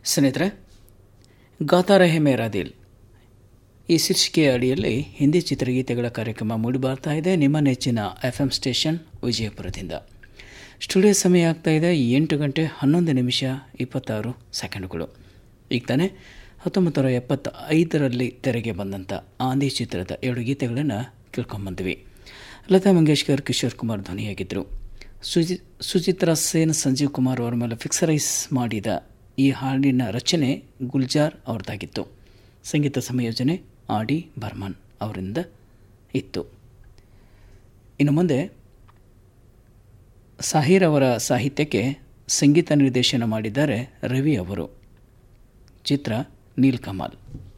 ಸ್ನೇಹಿತರೆ ಗಾತಾ ರಹೆ ಮೇರಾ ದಿಲ್ ಈ ಶೀರ್ಷಿಕೆಯ ಅಡಿಯಲ್ಲಿ ಹಿಂದಿ ಚಿತ್ರಗೀತೆಗಳ ಕಾರ್ಯಕ್ರಮ ಮೂಡಿಬರ್ತಾ ಇದೆ ನಿಮ್ಮ ನೆಚ್ಚಿನ ಎಫ್ ಎಂ ಸ್ಟೇಷನ್ ವಿಜಯಪುರದಿಂದ ಸ್ಟುಡಿಯೋ ಸಮಯ ಆಗ್ತಾ ಇದೆ ಎಂಟು ಗಂಟೆ ಹನ್ನೊಂದು ನಿಮಿಷ ಇಪ್ಪತ್ತಾರು ಸೆಕೆಂಡುಗಳು ಈಗ ತಾನೇ ಹತ್ತೊಂಬತ್ತು ನೂರ ಎಪ್ಪತ್ತ ಐದರಲ್ಲಿ ತೆರೆಗೆ ಬಂದಂಥ ಆಂದಿ ಚಿತ್ರದ ಎರಡು ಗೀತೆಗಳನ್ನು ಕೇಳ್ಕೊಂಬಂದ್ವಿ ಲತಾ ಮಂಗೇಶ್ಕರ್ ಕಿಶೋರ್ ಕುಮಾರ್ ಧ್ವನಿಯಾಗಿದ್ದರು ಸುಜಿ ಸುಚಿತ್ರಾ ಸೇನ್ ಸಂಜೀವ್ ಕುಮಾರ್ ಅವರ ಮೇಲೆ ಫಿಕ್ಸರೈಸ್ ಮಾಡಿದ ಈ ಹಾಡಿನ ರಚನೆ ಗುಲ್ಜಾರ್ ಅವ್ರದ್ದಾಗಿತ್ತು ಸಂಗೀತ ಸಂಯೋಜನೆ ಆರ್ ಡಿ ಬರ್ಮನ್ ಅವರಿಂದ ಇತ್ತು ಇನ್ನು ಮುಂದೆ ಸಾಹಿರ್ ಅವರ ಸಾಹಿತ್ಯಕ್ಕೆ ಸಂಗೀತ ನಿರ್ದೇಶನ ಮಾಡಿದ್ದಾರೆ ರವಿ ಅವರು ಚಿತ್ರ ನೀಲ್ಕಮಲ್